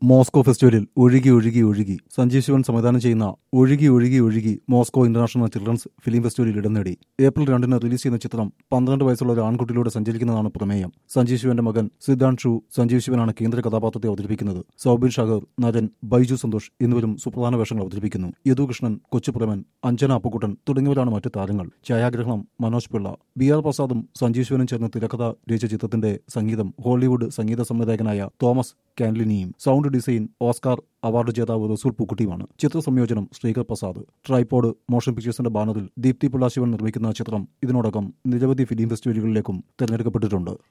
Moscow ഫെസ്റ്റിവലിൽ ഒഴുകി ഒഴുകി ഒഴുകി സഞ്ജീവ് ശിവൻ സംവിധാനം ചെയ്യുന്ന ഒഴുകി ഒഴുകി ഒഴുകി മോസ്കോ ഇന്റർനാഷണൽ ചിൽഡ്രൻസ് ഫിലിം ഫെസ്റ്റിവലിൽ ഇടം നേടി ഏപ്രിൽ രണ്ടിന് റിലീസ് ചെയ്യുന്ന ചിത്രം പന്ത്രണ്ട് വയസ്സുള്ള ഒരു ആൺകുട്ടിയിലൂടെ സഞ്ചരിക്കുന്നതാണ് പ്രമേയം സഞ്ജീവ് ശിവന്റെ മകൻ സിദ്ധാന്ത് ഷു സഞ്ജീവ് ശിവനാണ് കേന്ദ്ര കഥാപാത്രത്തെ അവതരിപ്പിക്കുന്നത് സൗബിൻ ഷാഗർ നടൻ ബൈജു സന്തോഷ് എന്നിവരും സുപ്രധാന വേഷങ്ങൾ അവതരിപ്പിക്കുന്നു യദുകൃഷ്ണൻ കൊച്ചുപ്രമൻ അഞ്ജന അപ്പുക്കുട്ടൻ തുടങ്ങിയവരാണ് മറ്റു താരങ്ങൾ ഛായാഗ്രഹണം മനോജ് പിള്ള ബി ആർ പ്രസാദും സഞ്ജീവ് ശിവനും ചേർന്ന് തിരക്കഥ രചിച്ച ചിത്രത്തിന്റെ സംഗീതം ഹോളിവുഡ് സംഗീത സംവിധായകനായ തോമസ് കാൻലിനിയും സൗണ്ട് ഡിസൈൻ ഓസ്കാർ അവാർഡ് ജേതാവ് റസൂൽ പൂക്കുട്ടിയുമാണ് ചിത്ര സംയോജനം ശ്രീകർ പ്രസാദ് ട്രൈപോഡ് മോഷൻ പിക്ചേഴ്സിന്റെ ബാനറിൽ ദീപ്തി പിള്ള ശിവൻ നിർമ്മിക്കുന്ന ചിത്രം ഇതിനോടകം നിരവധി ഫിലിം ഫെസ്റ്റിവലുകളിലേക്കും തെരഞ്ഞെടുക്കപ്പെട്ടിട്ടുണ്ട്